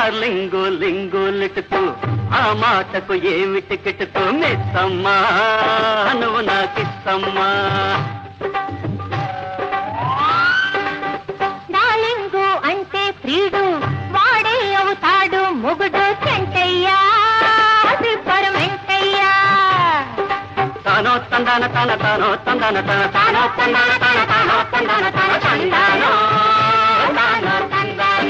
darling లింగు లిటుకు ఆ మాటకు ఏమిటి కిటుకు మిస్సమ్మా నువ్వు నాకిస్తమ్మా డార్లింగు అంటే ప్రియుడు వాడే అవుతాడు మొగుడు చెంటయ్యా వెంటయ్యా తానో తందాన తన తానో తందాన తన తానో తందాన తన తానో తందాన తన తందానో తానో తందాన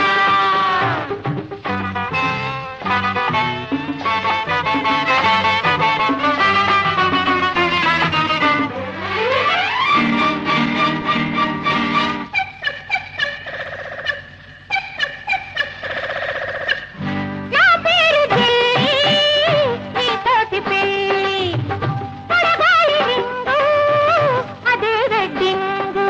నా పేరు ఢిల్లీ నీతోటి పెళ్ళి పడగాలి రింగు అదే వెడ్డింగు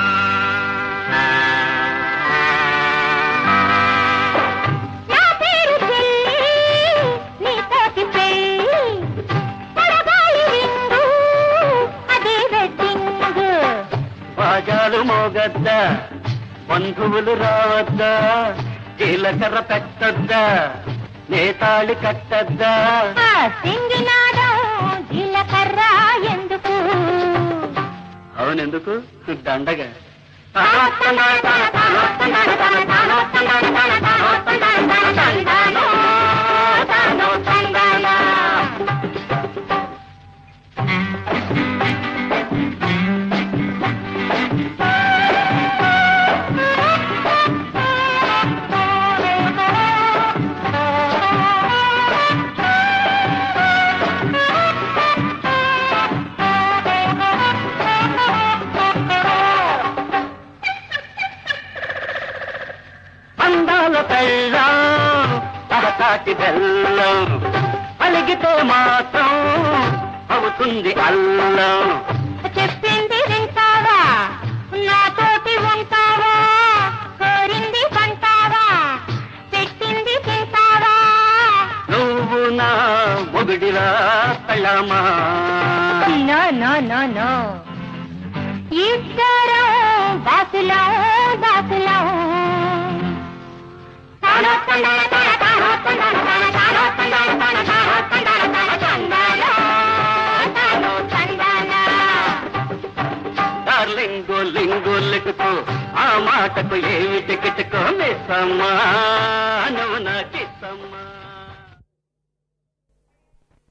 నా పేరు ఢిల్లీ నీతోటి పెళ్ళి పడగాలి రింగు అదే వెడ్డింగు బాజాలు మోగద్దా బంధువులు రావద్దా జీలకర్ర పెట్టద్దా నేతాళి కట్టద్దా ఆ సింగినాదం జీలకర్ర ఎందుకు అవునెందుకు దండగా అందాల పెళ్ళం తహకాటి బెల్లం అలిగితే మాత్రం అవుతుంది అల్లం చెప్పింది వింటావా నాతోటి ఉంటావా కోరింది పంటావా పెట్టింది తింటావా నువ్వు నా మొగుడిరా పెళ్ళమా నో నో నో నో ఇద్దరం దాసులం దాసులం తానో తందాన తాన తానో తందాన తాన తానో తందాన తాన తానో తందాన తాన తందానో తానో తందాన డార్లింగు లింగు లిటుకు ఆ మాటకు ఏమిటి కిటుకో మిస్సమ్మా నువ్వు నాకిస్తమ్మా